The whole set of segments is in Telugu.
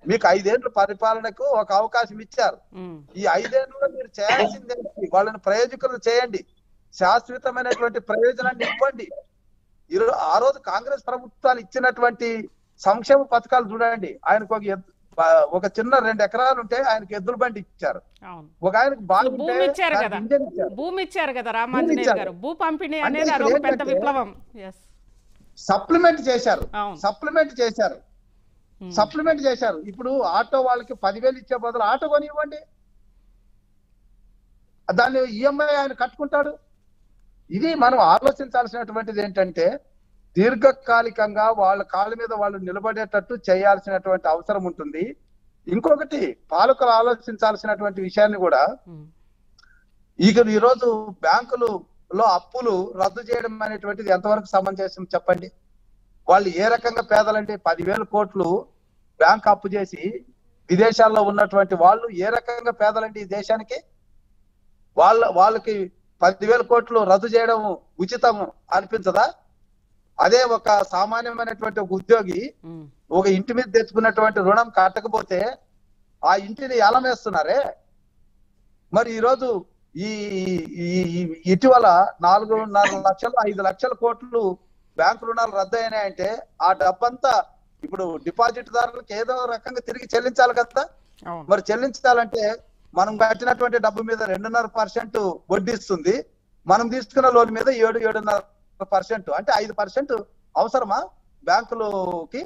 మీకు ఐదేళ్ల పరిపాలనకు ఒక అవకాశం ఇచ్చారు ఉమ్, ఈ ఐదేళ్లలో మీరు చేయాల్సింది ఏంటి? వాళ్ళని ప్రయోజకులు చేయండి శాశ్వతమైనటువంటి ప్రయోజనాన్ని ఇవ్వండి ఈరోజు ఆ రోజు కాంగ్రెస్ ప్రభుత్వాలు ఇచ్చినటువంటి సంక్షేమ పథకాలు చూడండి ఆయనకు ఒక ఎద్- బ- ఒక చిన్న రెండు ఎకరాలు ఉంటే ఆయనకి ఎద్దుల బండి ఇచ్చారు అవును ఒక ఆయనకు బాగుంటే భూమి ఇచ్చారు దానికి కదా. ఇంజన్ ఇచ్చారు భూమి ఇచ్చారు కదా రామాంజనేయులు ఇచ్చారు. గారు భూ పంపిణీ అంటే అనేది ఇక్కడ అదొక పెద్ద ఏంటంటే- విప్లవం ఎస్ సప్లిమెంట్ చేశారు అవును సప్లిమెంట్ చేశారు ఉమ్, సప్లిమెంట్ చేశారు ఇప్పుడు ఆటో వాళ్ళకి పదివేలు ఇచ్చే బదులు ఆటో కొని ఇవ్వండి దాన్ని ఈఎంఐ ఆయన కట్టుకుంటాడు ఇది మనం ఆలోచించాల్సినటువంటిది ఏంటంటే దీర్ఘకాలికంగా వాళ్ళ కాళ్ళ మీద వాళ్ళు నిలబడేటట్టు చేయాల్సినటువంటి అవసరం ఉంటుంది ఇంకొకటి పాలకులు ఆలోచించాల్సినటువంటి విషయాన్ని కూడా ఉమ్, ఇక ఈరోజు బ్యాంకులలో అప్పులు రద్దు చేయడం అనేటువంటిది ఎంతవరకు సమంజసం చెప్పండి వాళ్ళు ఏ రకంగా పేదలంటే పదివేల కోట్లు బ్యాంక్ అప్పు చేసి విదేశాల్లో ఉన్నటువంటి వాళ్ళు ఏ రకంగా పేదలంటే ఈ దేశానికి వాళ్ళ వాళ్ళకి పదివేల కోట్లు రద్దు చేయడం ఉచితం అనిపించదా అదే ఒక సామాన్యమైనటువంటి ఒక ఉద్యోగి ఉమ్, ఒక ఇంటి మీద తెచ్చుకున్నటువంటి రుణం కట్టకపోతే ఆ ఇంటిని ఎలా వేస్తున్నారే మరి ఈరోజు ఈ ఈ- ఈ ఇటీవల నాలుగున్నర లక్షలు ఐదు లక్షల కోట్లు బ్యాంకు రుణాలు రద్దు అయినాయంటే ఆ డబ్బంతా ఇప్పుడు డిపాజిట్ దారులకు ఏదో రకంగా తిరిగి చెల్లించాలి కదా అవును మరి చెల్లించాలంటే మనం కట్టినటువంటి డబ్బు మీద రెండున్నర పర్సెంట్ వడ్డీ ఇస్తుంది మనం తీసుకున్న లోన్ మీద ఏడు ఏడున్నర పర్సెంట్ అంటే ఐదు పర్సెంట్ అవసరమా బ్యాంకులకి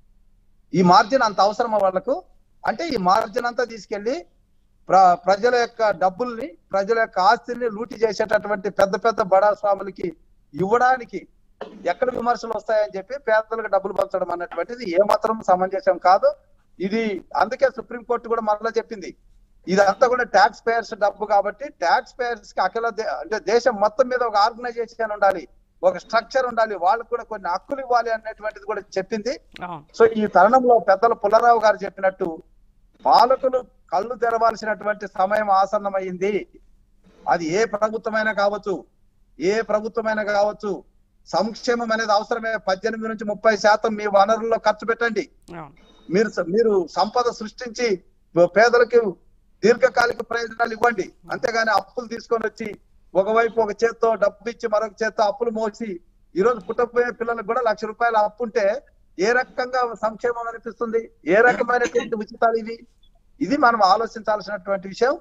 ఈ మార్జిన్ అంత అవసరమా వాళ్ళకు అంటే ఈ మార్జిన్ అంతా తీసుకెళ్లి ప్ర ప్రజల యొక్క డబ్బుల్ని ప్రజల యొక్క ఆస్తిని లూటి చేసేటటువంటి పెద్ద పెద్ద బడా స్వాములకి ఇవ్వడానికి ఎక్కడ విమర్శలు వస్తాయని చెప్పి పేదలకు డబ్బులు పంచడం అన్నటువంటిది ఏమాత్రం సమంజసం కాదు ఇది అందుకే సుప్రీంకోర్టు కూడా మరలా చెప్పింది ఇదంతా కూడా ట్యాక్స్ పేయర్స్ డబ్బు కాబట్టి ట్యాక్స్ పేయర్స్ కి అఖిల దే- అంటే దేశం మొత్తం మీద ఒక ఆర్గనైజేషన్ ఉండాలి ఒక స్ట్రక్చర్ ఉండాలి వాళ్ళకు కూడా కొన్ని హక్కులు ఇవ్వాలి అనేటువంటిది కూడా చెప్పింది అవును సో ఈ తరుణంలో పెద్దలు పుల్లారావు గారు చెప్పినట్టు పాలకులు కళ్ళు తెరవాల్సినటువంటి సమయం ఆసన్నమైంది అది ఏ ప్రభుత్వమైనా కావచ్చు ఏ ప్రభుత్వమైనా కావచ్చు సంక్షేమం అనేది అవసరమే పద్దెనిమిది నుంచి ముప్పై శాతం మీ వనరుల్లో ఖర్చు పెట్టండి అవును మీరు మీరు సంపద సృష్టించి పేదలకు దీర్ఘకాలిక ప్రయోజనాలు ఇవ్వండి అంతేగాని అప్పులు తీసుకొని వచ్చి ఒకవైపు ఒక చేత్తో డబ్బు ఇచ్చి మరొక చేత్తో అప్పులు మోసి ఈ రోజు పుట్టబోయే పిల్లలకు కూడా లక్ష రూపాయల అప్పు ఉంటే ఏ రకంగా సంక్షేమం అనిపిస్తుంది ఏ రకమైనటువంటి ఉచితాలు ఇవి ఇది మనం ఆలోచించాల్సినటువంటి విషయం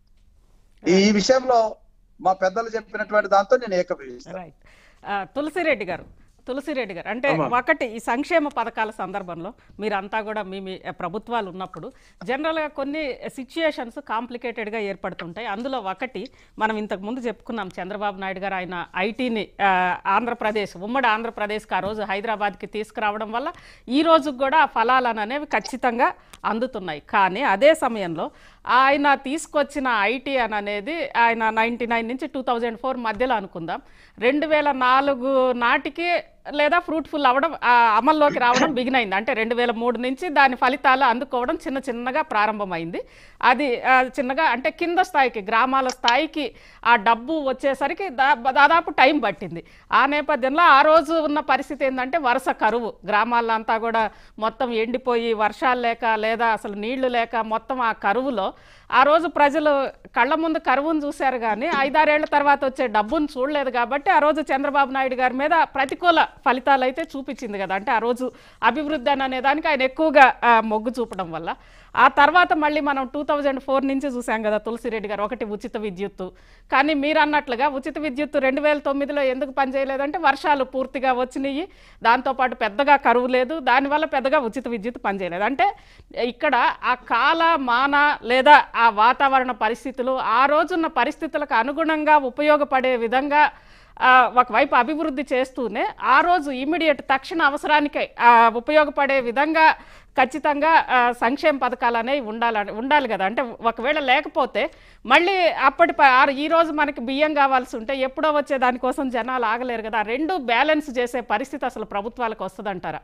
ఈ విషయంలో మా పెద్దలు చెప్పినటువంటి దాంతో నేను ఏకీభవిస్తాను రైట్ ఆ, తులసిరెడ్డి గారు తులసిరెడ్డి గారు అంటే అమ్మా. ఒకటి ఈ సంక్షేమ పథకాల సందర్భంలో మీరంతా కూడా మీ మీ ప్రభుత్వాలు ఉన్నప్పుడు జనరల్గా కొన్ని సిచ్యుయేషన్స్ కాంప్లికేటెడ్గా ఏర్పడుతుంటాయి అందులో ఒకటి మనం ఇంతకు ముందు చెప్పుకున్నాం చంద్రబాబు నాయుడు గారు ఆయన ఐటీని ఆంధ్రప్రదేశ్ ఉమ్మడి ఆంధ్రప్రదేశ్కి ఆ రోజు హైదరాబాద్కి తీసుకురావడం వల్ల ఈ రోజు కూడా ఆ ఫలాలు అనేవి ఖచ్చితంగా అందుతున్నాయి కానీ అదే సమయంలో ఆయన తీసుకొచ్చిన ఐటీ అని అనేది ఆయన నైంటీ నైన్ నుంచి టూ థౌజండ్ ఫోర్ మధ్యలో అనుకుందాం రెండు వేల నాలుగు నాటికి లేదా ఫ్రూట్ఫుల్ అవ్వడం ఆ, అమల్లోకి రావడం బిగిన్ అయింది అంటే రెండు వేల మూడు నుంచి దాని ఫలితాలు అందుకోవడం చిన్న చిన్నగా ప్రారంభమైంది అది ఆ, చిన్నగా అంటే కింద స్థాయికి గ్రామాల స్థాయికి ఆ డబ్బు వచ్చేసరికి దా- దాదాపు టైం పట్టింది ఆ నేపథ్యంలో ఆ రోజు ఉన్న పరిస్థితి ఏంటంటే వరుస కరువు గ్రామాలంతా కూడా మొత్తం ఎండిపోయి వర్షాలు లేక లేదా అసలు నీళ్లు లేక మొత్తం ఆ కరువులో ఆ రోజు ప్రజలు కళ్ళ ముందు కరువును చూశారు కానీ ఐదారేళ్ల తర్వాత వచ్చే డబ్బును చూడలేదు కాబట్టి ఆ రోజు చంద్రబాబు నాయుడు గారి మీద ప్రతికూల ఫలితాలు అయితే చూపించింది కదా అంటే ఆ రోజు అభివృద్ధి అని అనే దానికి ఆయన ఎక్కువగా ఆ, మొగ్గు చూపడం వల్ల ఆ తర్వాత మళ్ళీ మనం టూ థౌజండ్ ఫోర్ నుంచి చూసాం కదా తులసిరెడ్డి గారు ఒకటి ఉచిత విద్యుత్తు కానీ మీరు అన్నట్లుగా ఉచిత విద్యుత్తు రెండు వేల తొమ్మిదిలో ఎందుకు పనిచేయలేదంటే వర్షాలు పూర్తిగా వచ్చినాయి దాంతోపాటు పెద్దగా కరువు లేదు దానివల్ల పెద్దగా ఉచిత విద్యుత్ పనిచేయలేదు అంటే ఇక్కడ ఆ కాల మాన లేదా ఆ వాతావరణ పరిస్థితులు ఆ రోజున్న పరిస్థితులకు అనుగుణంగా ఉపయోగపడే విధంగా ఆ, ఒకవైపు అభివృద్ధి చేస్తూనే ఆ రోజు ఇమీడియట్ తక్షణ అవసరానికి ఆ, ఉపయోగపడే విధంగా ఖచ్చితంగా ఆ, సంక్షేమ పథకాలు అనేవి ఉండాలని ఉండాలి కదా అంటే ఒకవేళ లేకపోతే మళ్ళీ అప్పటి ప- ఆ- ఈ రోజు మనకి బియ్యం కావాల్సి ఉంటే ఎప్పుడో వచ్చే దానికోసం జనాలు ఆగలేరు కదా ఆ రెండు బ్యాలెన్స్ చేసే పరిస్థితి అసలు ప్రభుత్వాలకు వస్తుందంటారా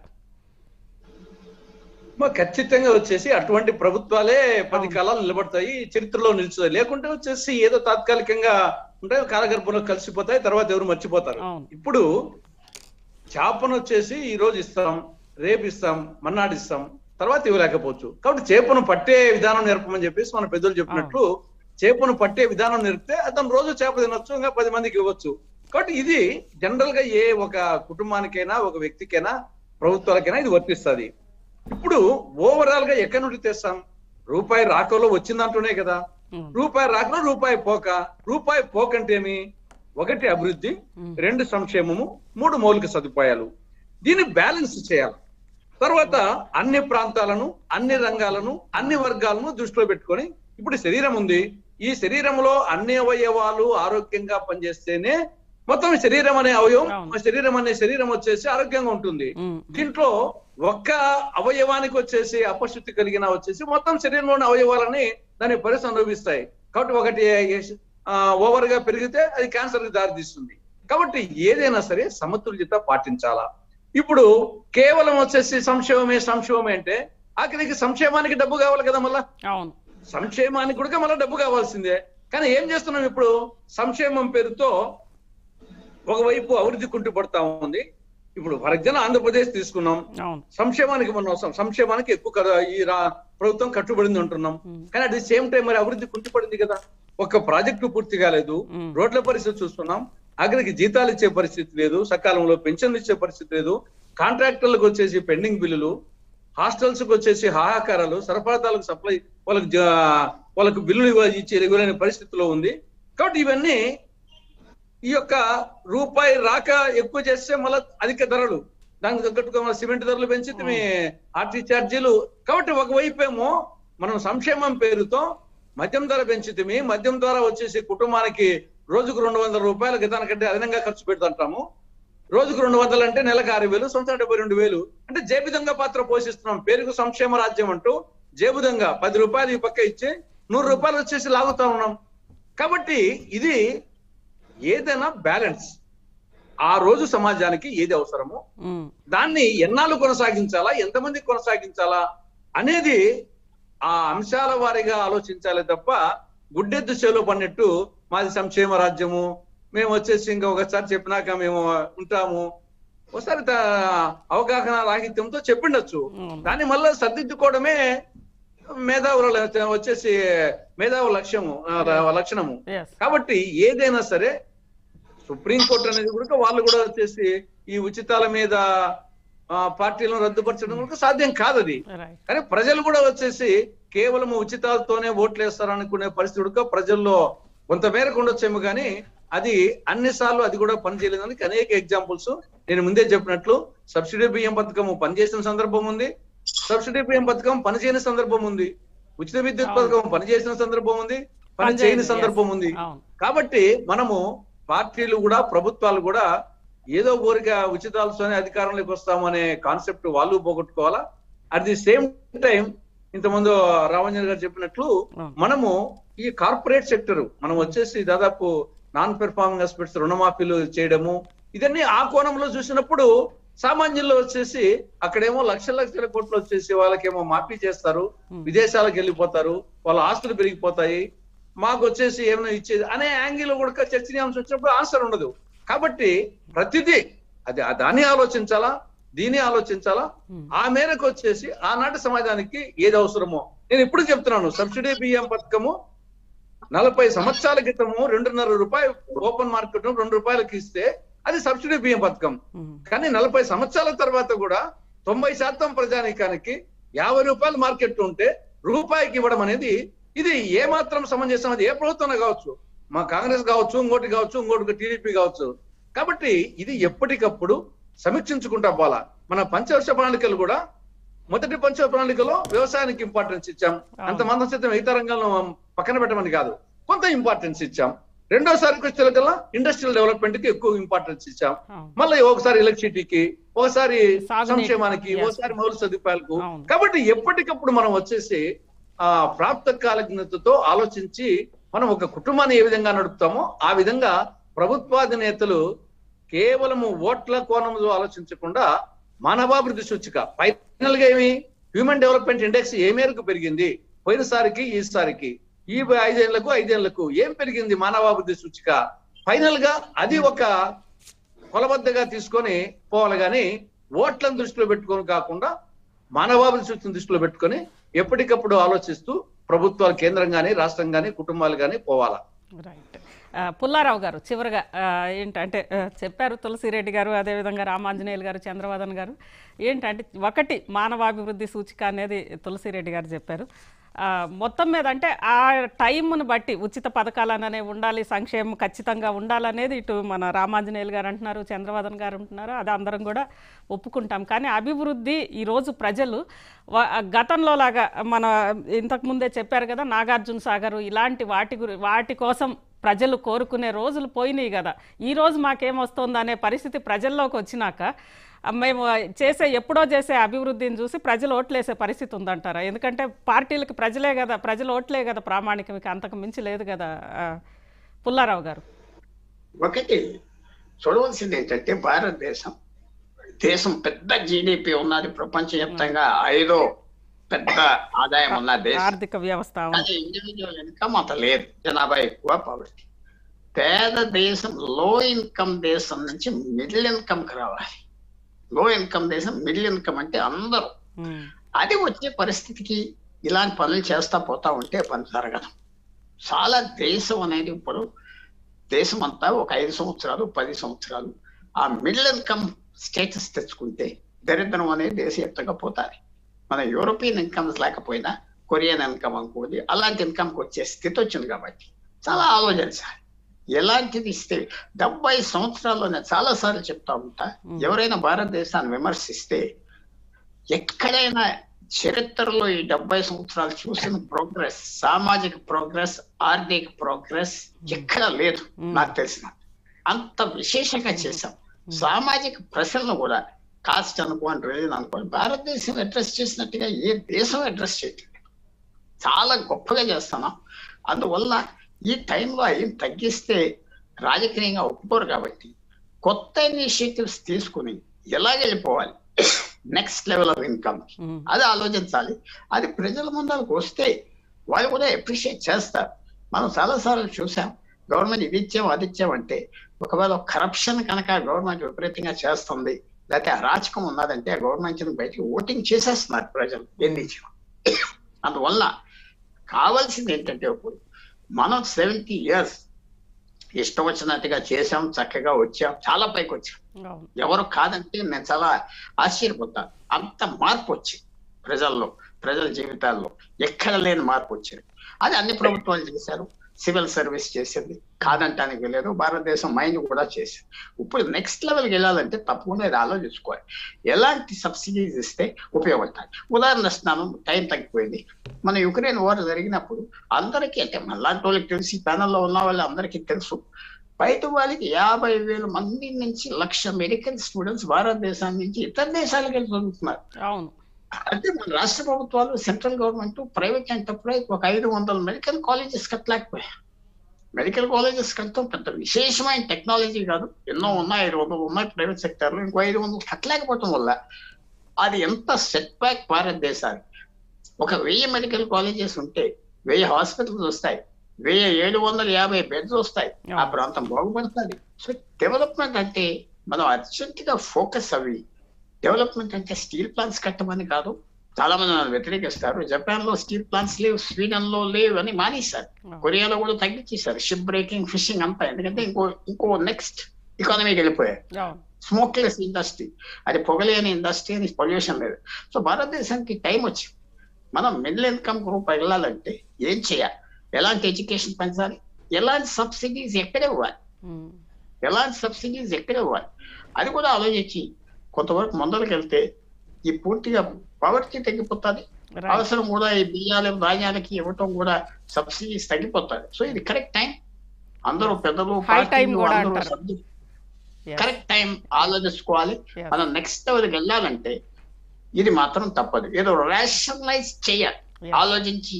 మా ఖచ్చితంగా వచ్చేసి అటువంటి ప్రభుత్వాలే పది కాలాలు నిలబడతాయి చరిత్రలో నిలుచుతాయి లేకుంటే వచ్చేసి ఏదో తాత్కాలికంగా ఉంటాయి కాలగర్భంలో కలిసిపోతాయి తర్వాత ఎవరు మర్చిపోతారు అవును. ఇప్పుడు చేపను వచ్చేసి ఈ రోజు ఇస్తాం రేపు ఇస్తాం మన్నాడు ఇస్తాం తర్వాత ఇవ్వలేకపోవచ్చు కాబట్టి చేపను పట్టే విధానం నేర్పమని చెప్పేసి మన పెద్దలు చెప్పినట్లు చేపను పట్టే విధానం నేర్పితే అతను రోజు చేప తినొచ్చు ఇంకా పది మందికి ఇవ్వచ్చు కాబట్టి ఇది జనరల్ గా ఏ ఒక కుటుంబానికైనా ఒక వ్యక్తికైనా ప్రభుత్వాలకైనా ఇది వర్తిస్తుంది ఇప్పుడు ఓవరాల్ గా ఎక్కడి నుండి తెస్తాం రూపాయి రాకలో వచ్చిందంటూనే కదా ఉమ్. రూపాయి రాకలో రూపాయి పోక రూపాయి పోకంటేమి ఒకటి అభివృద్ధి రెండు సంక్షేమము మూడు మౌలిక సదుపాయాలు దీన్ని బ్యాలెన్స్ చేయాలి తర్వాత అన్ని ప్రాంతాలను అన్ని రంగాలను అన్ని వర్గాలను దృష్టిలో పెట్టుకొని ఇప్పుడు శరీరం ఉంది ఈ శరీరంలో అన్ని అవయవాలు ఆరోగ్యంగా పనిచేస్తేనే మొత్తం శరీరం అనే అవయవం అవును. శరీరం అనే శరీరం వచ్చేసి ఆరోగ్యంగా ఉంటుంది ఉమ్. దీంట్లో ఒక్క అవయవానికి వచ్చేసి అపశుద్ధి కలిగిన వచ్చేసి మొత్తం శరీరంలోని అవయవాలని దాని పరిస్థితి అనుభవిస్తాయి కాబట్టి ఒకటి ఓవర్ గా పెరిగితే అది క్యాన్సర్ కి దారితీస్తుంది కాబట్టి ఏదైనా సరే సమతుల్యత పాటించాలా ఇప్పుడు కేవలం వచ్చేసి సంక్షేమమే సంక్షేమమే అంటే ఆఖరికి సంక్షేమానికి డబ్బు కావాలి కదా మళ్ళా అవును సంక్షేమానికి కూడా మళ్ళీ డబ్బు కావాల్సిందే కానీ ఏం చేస్తున్నాం ఇప్పుడు సంక్షేమం పేరుతో ఒకవైపు అభివృద్ధి కుంటుపడతా ఉంది ఇప్పుడు ఫర్ ఎగ్జాంపుల్ ఆంధ్రప్రదేశ్ తీసుకున్నాం అవును సంక్షేమానికి మనం అవసరం సంక్షేమానికి ఎక్కువ కదా ఈ రా- ప్రభుత్వం కట్టుబడింది అంటున్నాం కానీ అట్ ది సేమ్ టైం మరి అభివృద్ధి కుంటుపడింది కదా ఒక ప్రాజెక్టు పూర్తి కాలేదు మ్మ్. రోడ్ల పరిస్థితి చూస్తున్నాం ఆఖరికి జీతాలు ఇచ్చే పరిస్థితి లేదు సకాలంలో పెన్షన్లు ఇచ్చే పరిస్థితి లేదు కాంట్రాక్టర్లకు వచ్చేసి పెండింగ్ బిల్లులు హాస్టల్స్ కి వచ్చేసి హాహాకారాలు సరఫరాదాలకు సప్లై వాళ్ళకి జా- వాళ్ళకు బిల్లులు ఇవ్వ- ఇచ్చి ఇవ్వలేని పరిస్థితిలో ఉంది కాబట్టి ఇవన్నీ ఈ యొక్క రూపాయి రాక ఎక్కువ చేస్తే మళ్ళీ అధిక ధరలు దానికి తగ్గట్టుగా మన సిమెంట్ ధరలు పెంచితే మీ ఆర్టీ ఛార్జీలు కాబట్టి ఒకవైపు ఏమో మనం సంక్షేమం పేరుతో మద్యం ధర పెంచితే మద్యం ద్వారా వచ్చేసి కుటుంబానికి రోజుకు రెండు వందల రూపాయలకి దానికంటే అదనంగా ఖర్చు పెడుతుంటాము రోజుకు రెండు వందలు అంటే నెలకు ఆరు వేలు సంవత్సరం డెబ్బై రెండు వేలు అంటే జేబుదంగా పాత్ర పోషిస్తున్నాం పేరుకు సంక్షేమ రాజ్యం అంటూ జేబుదంగా పది రూపాయలు ఈ పక్క ఇచ్చి నూరు రూపాయలు వచ్చేసి లాగుతా ఉన్నాం కాబట్టి ఇది ఏదైనా బ్యాలెన్స్ ఆ రోజు సమాజానికి ఏది అవసరమో ఉమ్. దాన్ని ఎన్నాళ్ళు కొనసాగించాలా ఎంతమంది కొనసాగించాలా అనేది ఆ అంశాల వారీగా ఆలోచించాలి తప్ప గుడ్డెద్దు చేలో పడినట్టు మాది సంక్షేమ రాజ్యము మేము వచ్చేసి ఇంకా ఒకసారి చెప్పినాక మేము ఉంటాము ఒకసారి దా- అవగాహన రాహిత్యంతో చెప్పిండొచ్చు అవును. దాన్ని మళ్ళీ సర్దిద్దుకోవడమే మేధావుల ల- వచ్చేసి మేధావుల లక్ష్యము ఆ, లక్షణము Yes. కాబట్టి ఏదైనా సరే సుప్రీంకోర్టు అనేది కూడా వాళ్ళు కూడా వచ్చేసి ఈ ఉచితాల మీద ఆ, పార్టీలను రద్దుపరచడం కూడా సాధ్యం కాదు అది Right. కానీ ప్రజలు కూడా వచ్చేసి కేవలం ఉచితాలతోనే ఓట్లు వేస్తారనుకునే పరిస్థితి కూడా ప్రజల్లో కొంత మేరకు ఉండొచ్చేమో కానీ అది అన్ని సార్లు అది కూడా పనిచేయలేదని అనేక ఎగ్జాంపుల్స్ నేను ముందే చెప్పినట్లు సబ్సిడీ బియ్యం పథకం పనిచేసిన సందర్భం ఉంది సబ్సిడీ బియ్యం పథకం పనిచేయని సందర్భం ఉంది ఉచిత విద్యుత్ అవును. పథకం పనిచేసిన సందర్భం ఉంది పని పనిచేయని, చేయని yes. సందర్భం ఉంది అవును కాబట్టి మనము పార్టీలు కూడా ప్రభుత్వాలు కూడా ఏదో ఊరిక ఉచితాలతోనే అధికారంలోకి వస్తాము అనే కాన్సెప్ట్ వాళ్ళు పోగొట్టుకోవాలా అట్ ది సేమ్ టైం ఇంతకుముందు రామంజన్ గారు చెప్పినట్లు అవును. మనము ఈ కార్పొరేట్ సెక్టర్ మనం వచ్చేసి దాదాపు నాన్ పెర్ఫార్మింగ్ హాస్పిటల్స్ రుణమాఫీలు చేయడము ఇదన్నీ ఆ కోణంలో చూసినప్పుడు సామాన్యుల్లో వచ్చేసి అక్కడేమో లక్షల లక్షల కోట్లు వచ్చేసి వాళ్ళకేమో మాఫీ చేస్తారు విదేశాలకు వెళ్ళిపోతారు వాళ్ళ ఆస్తులు పెరిగిపోతాయి మాకు వచ్చేసి ఏమైనా ఇచ్చేది అనే యాంగిల్ కూడా చర్చనీయాంశం వచ్చినప్పుడు ఆన్సర్ ఉండదు కాబట్టి ప్రతిదీ అది ఆ దాన్ని ఆలోచించాలా దీన్ని ఆలోచించాలా ఆ మేరకు వచ్చేసి ఆనాటి సమాజానికి ఏది అవసరమో నేను ఇప్పుడు చెప్తున్నాను సబ్సిడీ బియ్యం పథకము నలభై సంవత్సరాల క్రితము రెండున్నర రూపాయలు ఓపెన్ మార్కెట్ రెండు రూపాయలకి ఇస్తే అది సబ్సిడీ బియ్యం పథకం ఉమ్. కానీ నలభై సంవత్సరాల తర్వాత కూడా తొంభై శాతం ప్రజానీకానికి యాభై రూపాయలు మార్కెట్ ఉంటే రూపాయికి ఇవ్వడం అనేది ఇది ఏ మాత్రం సమంజసం అది ఏ ప్రభుత్వం కావచ్చు మా కాంగ్రెస్ కావచ్చు ఇంకోటి కావచ్చు ఇంకోటి టీడీపీ కావచ్చు కాబట్టి ఇది ఎప్పటికప్పుడు సమీక్షించుకుంటా పోలా మన పంచవర్ష ప్రణాళికలు కూడా మొదటి పంచ ప్రణాళికలో వ్యవసాయానికి ఇంపార్టెన్స్ ఇచ్చాం అంత మందం శాతం మిగతా రంగాలను పక్కన పెట్టమని కాదు కొంత ఇంపార్టెన్స్ ఇచ్చాం రెండోసారికి వచ్చేకల్లా ఇండస్ట్రియల్ డెవలప్మెంట్ కి ఎక్కువ ఇంపార్టెన్స్ ఇచ్చాం అవును. మళ్ళీ ఒకసారి ఎలక్ట్రిసిటీకి ఒకసారి సాగునీటి- సంక్షేమానికి Yes. ఒకసారి మౌలిక సదుపాయాలకు అవును. కాబట్టి ఎప్పటికప్పుడు మనం వచ్చేసి ఆ ప్రాప్త కాలజ్ఞతతో ఆలోచించి మనం ఒక కుటుంబాన్ని ఏ విధంగా నడుపుతామో ఆ విధంగా ప్రభుత్వాధినేతలు కేవలము ఓట్ల కోణంలో ఆలోచించకుండా మానవాభివృద్ధి సూచిక ఫైనల్ గా ఏమి హ్యూమన్ డెవలప్మెంట్ ఇండెక్స్ ఏ మేరకు పెరిగింది పోయినసారికి ఈసారికి ఈ ఐదేళ్లకు ఐదేళ్లకు ఏం పెరిగింది మానవాభివృద్ధి సూచిక ఫైనల్ గా అది ఒక కొలబద్దగా తీసుకొని పోవాలి కానీ ఓట్లను దృష్టిలో పెట్టుకొని కాకుండా మానవాభివృద్ధిని దృష్టిలో పెట్టుకొని ఎప్పటికప్పుడు ఆలోచిస్తూ ప్రభుత్వాలు కేంద్రం గానీ రాష్ట్రం గానీ కుటుంబాలు గానీ పోవాలా రైట్ ఆ, పుల్లారావు గారు చివరిగా ఆ, ఏంటంటే ఆ, చెప్పారు తులసిరెడ్డి గారు అదేవిధంగా రామాంజనేయులు గారు చంద్రవదన్ గారు ఏంటంటే ఒకటి మానవాభివృద్ధి సూచిక అనేది తులసిరెడ్డి గారు చెప్పారు ఆ, మొత్తం మీద అంటే ఆ టైంను బట్టి ఉచిత పథకాలు అనేవి ఉండాలి సంక్షేమం ఖచ్చితంగా ఉండాలనేది ఇటు మన రామాంజనేయులు గారు అంటున్నారు చంద్రవదన్ గారు అంటున్నారు అది అందరం కూడా ఒప్పుకుంటాం కానీ అభివృద్ధి ఈరోజు ప్రజలు వ- గతంలో లాగా మన ఇంతకుముందే చెప్పారు కదా నాగార్జున సాగర్ ఇలాంటి వాటి గురి వాటి కోసం ప్రజలు కోరుకునే రోజులు పోయినాయి కదా ఈ రోజు మాకేమొస్తుంది అనే పరిస్థితి ప్రజల్లోకి వచ్చినాక ఆ, మేము చేసే ఎప్పుడో చేసే అభివృద్ధిని చూసి ప్రజలు ఓట్లేసే పరిస్థితి ఉందంటారా ఎందుకంటే పార్టీలకు ప్రజలే కదా ప్రజలు ఓట్లే కదా ప్రామాణికం ఇక అంతకు మించి లేదు కదా ఆ, పుల్లారావు గారు ఒకటి చూడవలసింది ఏంటంటే భారతదేశం దేశం పెద్ద జీడిపి ఉన్నది ప్రపంచవ్యాప్తంగా ఐదో పెద్ద ఆదాయం ఉన్న దేశం ఆర్థిక వ్యవస్థ అవును. కానీ ఇండివిజువల్ ఇన్కమ్ అంత లేదు జనాభా ఎక్కువ పావర్టీ పేద దేశం లో ఇన్కమ్ దేశం నుంచి మిడిల్ ఇన్కమ్ కి రావాలి లో ఇన్కమ్ దేశం మిడిల్ ఇన్కమ్ అంటే అందరూ ఉమ్, అది వచ్చే పరిస్థితికి ఇలాంటి పనులు చేస్తా పోతా ఉంటే పని జరగదు చాలా దేశం అనేది ఇప్పుడు దేశం అంతా ఒక ఐదు సంవత్సరాలు పది సంవత్సరాలు ఆ మిడిల్ ఇన్కమ్ స్టేటస్ తెచ్చుకుంటే దరిద్రం అనేది దేశవ్యాప్తంగా పోతాది మన యూరోపియన్ ఇన్కమ్స్ లేకపోయినా కొరియన్ ఇన్కమ్ అనుకోండి అలాంటి ఇన్కమ్కి వచ్చే స్థితి వచ్చింది కాబట్టి చాలా ఆలోచించాలి ఎలాంటిది ఇస్తే డెబ్బై సంవత్సరాల్లో నేను చాలా సార్లు చెప్తా ఉంటా ఎవరైనా భారతదేశాన్ని విమర్శిస్తే ఎక్కడైనా చరిత్రలో ఈ డెబ్బై సంవత్సరాలు చూసిన ప్రోగ్రెస్ సామాజిక ప్రోగ్రెస్ ఆర్థిక ప్రోగ్రెస్ ఎక్కడ లేదు నాకు తెలిసిన అంత విశేషంగా చేశాం సామాజిక ప్రశ్నలు కూడా కాస్ట్ అనుకోని రిలీజన్ అనుకోని భారతదేశం అడ్రస్ చేసినట్టుగా ఏ దేశం అడ్రస్ చేయట్లేదు చాలా గొప్పగా చేస్తున్నాం అందువల్ల ఈ టైంలో అవి తగ్గిస్తే రాజకీయంగా ఒప్పుకోరు కాబట్టి కొత్త ఇనిషియేటివ్స్ తీసుకుని ఎలా వెళ్ళిపోవాలి next level of income um, అది ఆలోచించాలి అది ప్రజల ముందరకు వస్తే వాళ్ళు కూడా అప్రిషియేట్ చేస్తారు మనం చాలా సార్లు చూసాం గవర్నమెంట్ ఇది ఇచ్చాం అది ఇచ్చామంటే ఒకవేళ కరప్షన్ కనుక గవర్నమెంట్ విపరీతంగా చేస్తుంది లేకపోతే అరాచకం ఉన్నదంటే ఆ గవర్నమెంట్ బయటికి ఓటింగ్ చేసేస్తున్నారు ప్రజలు ఎన్ని ఇచ్చాం అందువల్ల కావాల్సింది ఏంటంటే ఇప్పుడు మనం సెవెంటీ ఇయర్స్ ఇష్టం వచ్చినట్టుగా చేసాం చక్కగా వచ్చాం చాలా పైకి వచ్చాం అవును ఎవరు కాదంటే నేను చాలా ఆశ్చర్యపోతాను అంత మార్పు వచ్చింది ప్రజల్లో ప్రజల జీవితాల్లో ఎక్కడ లేని మార్పు వచ్చింది అది అన్ని ప్రభుత్వాలు చేశారు సివిల్ సర్వీస్ చేసింది కాదంటానికి లేదు భారతదేశం మైండ్ కూడా చేసింది ఇప్పుడు నెక్స్ట్ లెవెల్కి వెళ్ళాలంటే తప్పకుండా ఇది ఆలోచించుకోవాలి ఎలాంటి సబ్సిడీస్ ఇస్తే ఉపయోగపడతాయి ఉదాహరణ ఇస్తున్నాను టైం తగ్గిపోయింది మన యుక్రెయిన్ వార్ జరిగినప్పుడు అందరికీ అంటే మనలాంటి వాళ్ళకి తెలిసి ప్యానల్లో ఉన్న వాళ్ళు అందరికీ తెలుసు బయట వాళ్ళకి యాభై వేల మంది నుంచి లక్ష అమెరికన్ స్టూడెంట్స్ భారతదేశం నుంచి ఇతర దేశాలకు వెళ్ళి చదువుతున్నారు అవును అంటే మన రాష్ట్ర ప్రభుత్వాలు సెంట్రల్ గవర్నమెంట్ ప్రైవేట్ ఎంటర్ప్రైజ్ ఒక ఐదు వందల మెడికల్ కాలేజెస్ కట్టలేకపోయారు మెడికల్ కాలేజెస్ కట్టడం పెద్ద విశేషమైన టెక్నాలజీ కాదు ఎన్నో ఉన్నాయి ఐదు వందలు ఉన్నాయి ప్రైవేట్ సెక్టర్ లో ఇంకో ఐదు వందలు కట్టలేకపోవటం వల్ల అది ఎంత సెట్ బ్యాక్ భారతదేశానికి ఒక వెయ్యి మెడికల్ కాలేజెస్ ఉంటే వెయ్యి హాస్పిటల్స్ వస్తాయి వెయ్యి ఏడు వందల యాభై బెడ్స్ వస్తాయి ఆ ప్రాంతం బాగుపడుతుంది సో డెవలప్మెంట్ అంటే మనం అర్జెంట్ గా ఫోకస్ అవి డెవలప్మెంట్ అంటే స్టీల్ ప్లాంట్స్ కట్టమని కాదు చాలా మంది నన్ను వ్యతిరేకిస్తారు జపాన్ లో స్టీల్ ప్లాంట్స్ లేవు స్వీడన్ లో లేవు అని మానేశారు కొరియాలో కూడా తగ్గించేశారు షిప్ బ్రేకింగ్ ఫిషింగ్ అంతా ఎందుకంటే ఇంకో ఇంకో నెక్స్ట్ ఎకానమీకి వెళ్ళిపోయారు అవును స్మోక్లెస్ ఇండస్ట్రీ అది పొగలేని ఇండస్ట్రీ అని పొల్యూషన్ లేదు సో భారతదేశానికి టైం వచ్చింది మనం మిడిల్ ఇన్కమ్ గ్రూప్ వెళ్ళాలంటే ఏం చేయాలి ఎలాంటి ఎడ్యుకేషన్ పెంచాలి ఎలాంటి సబ్సిడీస్ ఎక్కడ ఇవ్వాలి ఉమ్, ఎలాంటి సబ్సిడీస్ ఎక్కడ ఇవ్వాలి అది కూడా ఆలోచించి కొంతవరకు ముందరికి వెళ్తే ఈ పూర్తిగా పవర్టీ తగ్గిపోతుంది రైట్ అవసరం కూడా ఈ బియ్యాలు ధాన్యాలకి ఇవ్వటం కూడా సబ్సిడీస్ తగ్గిపోతాయి సో ఇది కరెక్ట్ టైం అందరూ పెద్దలు High time కూడా అంటారు. Yes, కరెక్ట్ టైం ఆలోచించుకోవాలి yes. మనం నెక్స్ట్ లెవెల్కి వెళ్ళాలంటే ఇది మాత్రం తప్పదు ఏదో రేషనలైజ్ చేయాలి Yes. ఆలోచించి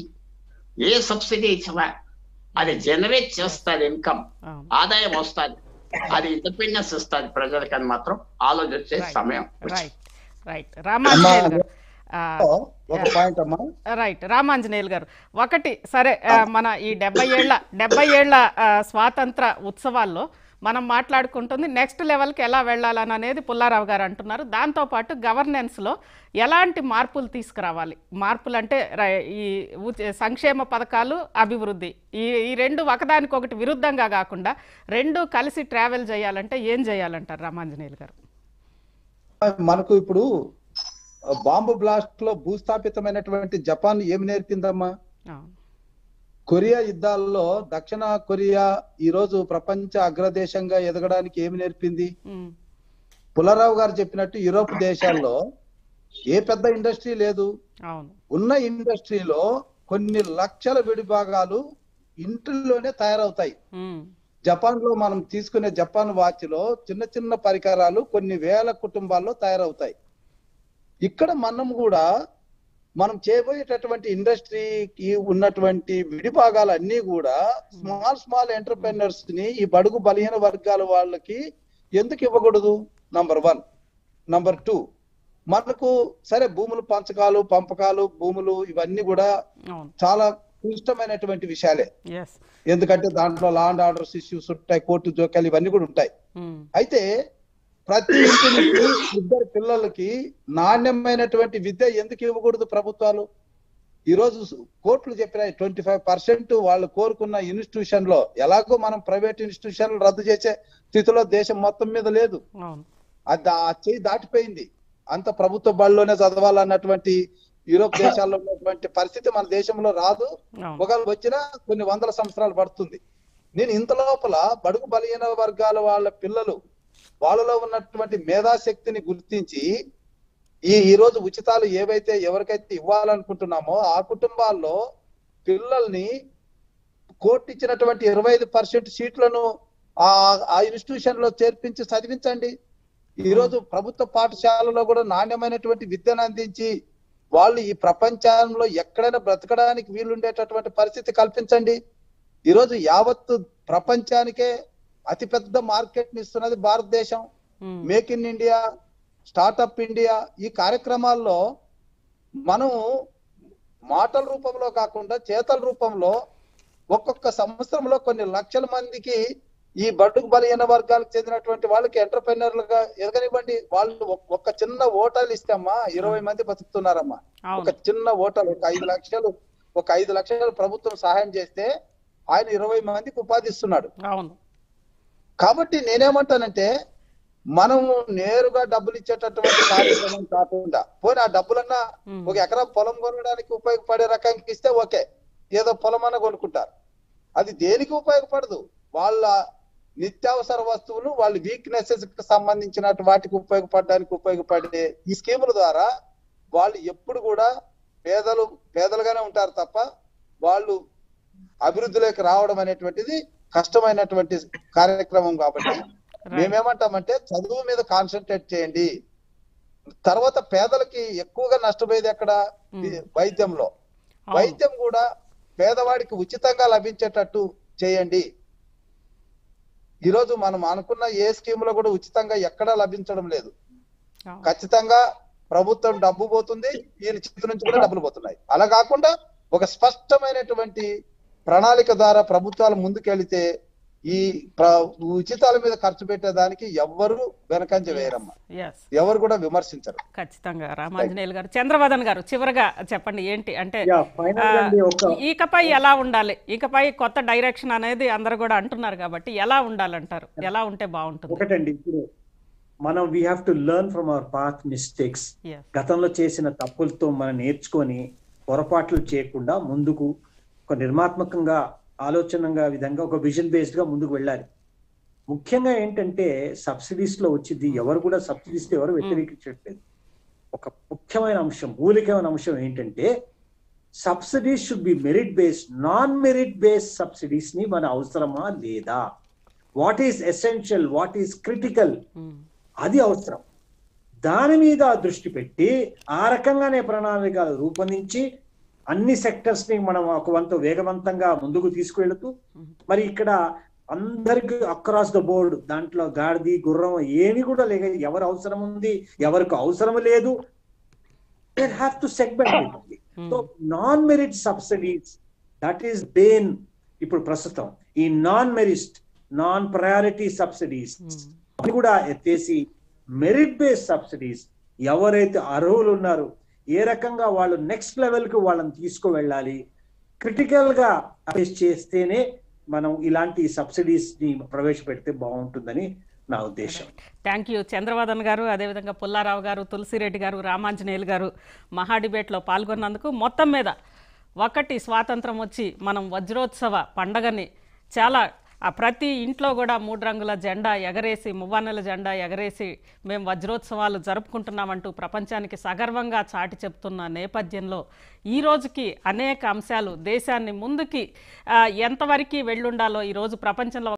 ఏ సబ్సిడీ ఇచ్చినా అది జనరేట్ చేస్తుంది ఇన్కమ్ అవును. ఆదాయం వస్తుంది అది ఇండిపెండెన్స్ ఇస్తుంది ప్రజలకి అని మాత్రం ఆలోచించే Right. సమయం వచ్చింది. రైట్ రైట్ రామాంజనేయులు గారు ఆ, ఒక పాయింట్ అమ్మా రైట్ రామాంజనేయులు గారు ఒకటి సరే ఆ, మన ఈ డెబ్బై ఏళ్ళ డెబ్బై ఏళ్ళ ఆ, స్వాతంత్ర ఉత్సవాల్లో మనం మాట్లాడుకుంటుంది నెక్స్ట్ లెవెల్కి ఎలా వెళ్ళాలని అనేది పుల్లారావు గారు అంటున్నారు దాంతోపాటు గవర్నెన్స్లో ఎలాంటి మార్పులు తీసుకురావాలి మార్పులు అంటే ర- ఈ ఉచ- సంక్షేమ పథకాలు అభివృద్ధి ఈ ఈ రెండు ఒకదానికొకటి విరుద్ధంగా కాకుండా రెండు కలిసి ట్రావెల్ చేయాలంటే ఏం చేయాలంటారు రామాంజనేయులు గారు మనకు ఇప్పుడు బాంబు బ్లాస్ట్ లో భూస్థాపితమైనటువంటి జపాన్ ఏమి నేర్పిందమ్మా అవును కొరియా యుద్ధాల్లో దక్షిణ కొరియా ఈ రోజు ప్రపంచ అగ్రదేశంగా ఎదగడానికి ఏమి నేర్పింది ఉమ్, పుల్లారావు గారు చెప్పినట్టు యూరోప్ దేశాల్లో ఏ పెద్ద ఇండస్ట్రీ లేదు అవును ఉన్న ఇండస్ట్రీలో కొన్ని లక్షల విడిభాగాలు ఇంటిలోనే తయారవుతాయి ఉమ్, జపాన్ లో మనం తీసుకునే జపాన్ వాచ్ లో చిన్న చిన్న పరికరాలు కొన్ని వేల కుటుంబాల్లో తయారవుతాయి ఇక్కడ మనం కూడా మనం చేయబోయేటటువంటి ఇండస్ట్రీకి ఉన్నటువంటి విడిభాగాలు అన్ని కూడా స్మాల్ స్మాల్ ఎంటర్ప్రెనర్స్ ని ఈ బడుగు బలహీన వర్గాల వాళ్ళకి ఎందుకు ఇవ్వకూడదు నంబర్ వన్ నంబర్ టూ మనకు సరే భూములు పంచకాలు పంపకాలు భూములు ఇవన్నీ కూడా అవును చాలా క్లిష్టమైనటువంటి విషయాలే ఎస్ ఎందుకంటే దాంట్లో లా అండ్ ఆర్డర్స్ ఇష్యూస్ ఉంటాయి కోర్టు జోక్యాలు ఇవన్నీ కూడా ఉంటాయి అయితే ప్రతి ఇంటి నుంచి ఇద్దరు పిల్లలకి నాణ్యమైనటువంటి విద్య ఎందుకు ఇవ్వకూడదు ప్రభుత్వాలు ఈ రోజు కోర్టులు చెప్పిన ట్వంటీ ఫైవ్ పర్సెంట్ వాళ్ళు కోరుకున్న ఇన్స్టిట్యూషన్ లో ఎలాగో మనం ప్రైవేట్ ఇన్స్టిట్యూషన్లు రద్దు చేసే స్థితిలో దేశం మొత్తం మీద లేదు అవును అది ఆ చేయి దాటిపోయింది అంత ప్రభుత్వ బడిలోనే చదవాలన్నటువంటి యూరోప్ దేశాల్లో ఉన్నటువంటి పరిస్థితి మన దేశంలో రాదు అవును ఒకవేళ వచ్చినా కొన్ని వందల సంవత్సరాలు పడుతుంది నేను ఇంత లోపల బడుగు బలహీన వర్గాల వాళ్ళ పిల్లలు వాళ్ళలో ఉన్నటువంటి మేధాశక్తిని గుర్తించి ఈ ఈ రోజు ఉచితాలు ఏవైతే ఎవరికైతే ఇవ్వాలనుకుంటున్నామో ఆ కుటుంబాల్లో పిల్లల్ని కోర్టు ఇచ్చినటువంటి ఇరవై ఐదు పర్సెంట్ సీట్లను ఆ ఆ ఇన్స్టిట్యూషన్ లో చేర్పించి చదివించండి ఈ రోజు ప్రభుత్వ పాఠశాలలో కూడా నాణ్యమైనటువంటి విద్యను అందించి వాళ్ళు ఈ ప్రపంచంలో ఎక్కడైనా బ్రతకడానికి వీలుండేటటువంటి పరిస్థితి కల్పించండి ఈ రోజు యావత్తు ప్రపంచానికే అతిపెద్ద మార్కెట్ ని ఇస్తున్నది భారతదేశం um, make in India startup India ఈ కార్యక్రమాల్లో మనం మాటల రూపంలో కాకుండా చేతల రూపంలో ఒక్కొక్క సంవత్సరంలో కొన్ని లక్షల మందికి ఈ బడుగు బలహీన వర్గాలకు చెందినటువంటి వాళ్ళకి ఎంటర్ప్రెనర్లుగా ఎదగనివ్వండి వాళ్ళు ఒక్- ఒక్క చిన్న ఓటాలు ఇస్తామ్మా ఇరవై మంది బతుకుతున్నారమ్మా ఒక అవును చిన్న ఓటాలు ఒక ఐదు లక్షలు ఒక ఐదు లక్షలు ప్రభుత్వం సహాయం చేస్తే ఆయన ఇరవై మందికి ఉపాధి ఇస్తున్నాడు అవును కాబట్టి నేనేమంటానంటే మనం నేరుగా డబ్బులు ఇచ్చేటటువంటి కార్యక్రమం కాకుండా పోనీ ఆ డబ్బులన్నా ఉమ్, ఒక ఎకరం పొలం కొనడానికి ఉపయోగపడే రకానికి ఇస్తే ఓకే ఏదో పొలం అన్న కొనుక్కుంటారు అది దేనికి ఉపయోగపడదు వాళ్ళ నిత్యావసర వస్తువులు వాళ్ళ వీక్నెసెస్ కి సంబంధించిన వాటికి ఉపయోగపడడానికి ఉపయోగపడే ఈ స్కీముల ద్వారా వాళ్ళు ఎప్పుడు కూడా పేదలు పేదలుగానే ఉంటారు తప్ప వాళ్ళు అభివృద్ధిలోకి రావడం అనేటువంటిది కష్టమైనటువంటి కార్యక్రమం కాబట్టి రైట్. మేమేమంటామంటే చదువు మీద కాన్సన్ట్రేట్ చేయండి తర్వాత పేదలకి ఎక్కువగా నష్టపోయేది ఎక్కడ ఉమ్, వైద్యంలో అవును. వైద్యం కూడా పేదవాడికి ఉచితంగా లభించేటట్టు చేయండి ఈరోజు మనం అనుకున్న ఏ స్కీమ్ లో కూడా ఉచితంగా ఎక్కడా లభించడం లేదు అవును. ఖచ్చితంగా ప్రభుత్వం డబ్బు పోతుంది ఈయన చేతి నుంచి కూడా డబ్బులు పోతున్నాయి అలా కాకుండా ఒక స్పష్టమైనటువంటి ప్రణాళిక ద్వారా ప్రభుత్వాలు ముందుకెళ్తే ఈ ప్ర- ఉచితాల మీద ఖర్చు పెట్టేదానికి ఎవ్వరు వెనకంజ వేయరమ్మా ఎస్ ఎవరు కూడా విమర్శించరు ఖచ్చితంగా రామాంజనేయులు గారు చంద్రవదన్ గారు చివరగా చెప్పండి ఏంటి అంటే యా ఫైనల్ అండి ఒక ఇకపై ఎలా ఉండాలి ఇకపై కొత్త డైరెక్షన్ అనేది అందరు కూడా అంటున్నారు కాబట్టి ఎలా ఉండాలంటారు ఎలా ఉంటే బాగుంటుంది ఒకటండి ఇప్పుడు మనం we have to learn from our past mistakes yes గతంలో చేసిన తప్పులతో మనం నేర్చుకొని పొరపాట్లు చేయకుండా ముందుకు ఒక నిర్మాత్మకంగా ఆలోచనగా విధంగా ఒక విజన్ బేస్డ్ గా ముందుకు వెళ్ళాలి ముఖ్యంగా ఏంటంటే సబ్సిడీస్ లో వచ్చింది ఎవరు కూడా సబ్సిడీస్ ఎవరు వ్యతిరేకించట్లేదు ఒక ముఖ్యమైన అంశం మూలికమైన అంశం ఏంటంటే subsidies should be merit based non merit based subsidies ని మన అవసరమా లేదా what is essential what is critical అది అవసరం దాని మీద దృష్టి పెట్టి ఆ రకంగానే ప్రణాళికలు రూపొందించి అన్ని సెక్టర్స్ ని మనం ఒక వంతు వేగవంతంగా ముందుకు తీసుకువెళుతూ మరి ఇక్కడ అందరికి అక్రాస్ ద బోర్డ్ దాంట్లో గాడిది గుర్రం ఏమి కూడా లేక ఎవరు అవసరం ఉంది ఎవరికి అవసరం లేదు there have to segment so non merit subsidies that is bane ఇప్పుడు ప్రస్తుతం ఈ non merit non priority subsidies అవి కూడా ఎత్తేసి మెరిట్ బేస్డ్ సబ్సిడీస్ ఎవరైతే అర్హులు ఉన్నారో ఏ రకంగా వాళ్ళు నెక్స్ట్ లెవెల్ కి వాళ్ళని తీసుకువెళ్ళాలి క్రిటికల్ గా అరెస్ట్ చేస్తేనే మనం ఇలాంటి సబ్సిడీస్ ని ప్రవేశపెడితే బాగుంటుందని నా ఉద్దేశం థ్యాంక్ యూ చంద్రవదన్ గారు అదేవిధంగా పుల్లారావు గారు తులసిరెడ్డి గారు రామాంజనేయులు గారు మహా డిబేట్లో పాల్గొన్నందుకు మొత్తం మీద ఒకటి స్వాతంత్రం వచ్చి మనం వజ్రోత్సవ పండగని చాలా ఆ ప్రతి ఇంట్లో కూడా మూడు రంగుల జెండా ఎగరేసి మువ్వన్నెల జెండా ఎగరేసి మేము వజ్రోత్సవాలు జరుపుకుంటున్నామంటూ ప్రపంచానికి సగర్వంగా చాటి చెప్తున్న నేపథ్యంలో ఈ రోజుకి అనేక అంశాలు దేశాన్ని ముందుకి ఆ, ఎంతవరకు వెళ్ళుండాలో ఈరోజు ప్రపంచంలో